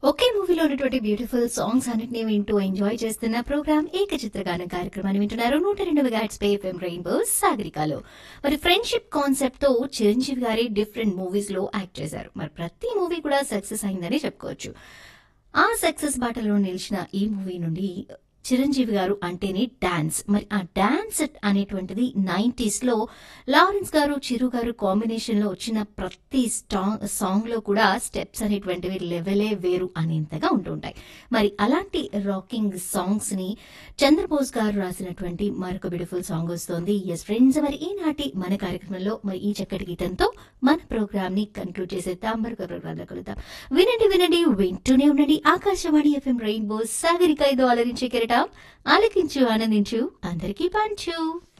ఒకే మూవీలో ఉన్నటువంటి beautiful songs అన్నిటిని వింటూ ఎంజాయ్ చేస్తున్న ప్రోగ్రామ్ ఏక చిత్రగానం కార్యక్రమాన్ని వింటున్నారు నూట రెండు మెగాట్స్ పే ఎఫ్ఎం రెయిన్బో సాగరికాలో మరి ఫ్రెండ్షిప్ కాన్సెప్ట్ తో చిరంజీవి గారి డిఫరెంట్ మూవీస్ లో యాక్ట్ చేశారు మరి ప్రతి మూవీ కూడా సక్సెస్ అయిందని చెప్పుకోవచ్చు ఆ సక్సెస్ బాటలో నిలిచిన ఈ మూవీ నుండి చిరంజీవి గారు అంటేనే డాన్స్ మరి ఆ డాన్స్ అనేటువంటిది నైంటీస్ లో లారెన్స్ గారు చిరు గారు కాంబినేషన్ లో వచ్చిన ప్రతి స్టాంగ్ సాంగ్ లో కూడా స్టెప్స్ అనేటువంటివి లెవెలే వేరు అనేంతగా ఉంటుంటాయి మరి అలాంటి రాకింగ్ సాంగ్స్ ని చంద్రబోస్ గారు రాసినటువంటి మరొక బ్యూటిఫుల్ సాంగ్ వస్తోంది ఎస్ ఫ్రెండ్స్ మరి ఈనాటి మన కార్యక్రమంలో మరి ఈ చక్కటి గీతంతో మన ప్రోగ్రామ్ ని కన్క్లూడ్ చేసేద్దాం మరొక ప్రోగ్రామ్ లో కలుద్దాం వినండి వినండి వింటూనే ఉండండి ఆకాశవాణి ఎఫ్ఎం రెయిన్బో సాగరిక ఇదో అలరించే కెరటం ఆలకించు ఆనందించు అందరికీ పంచు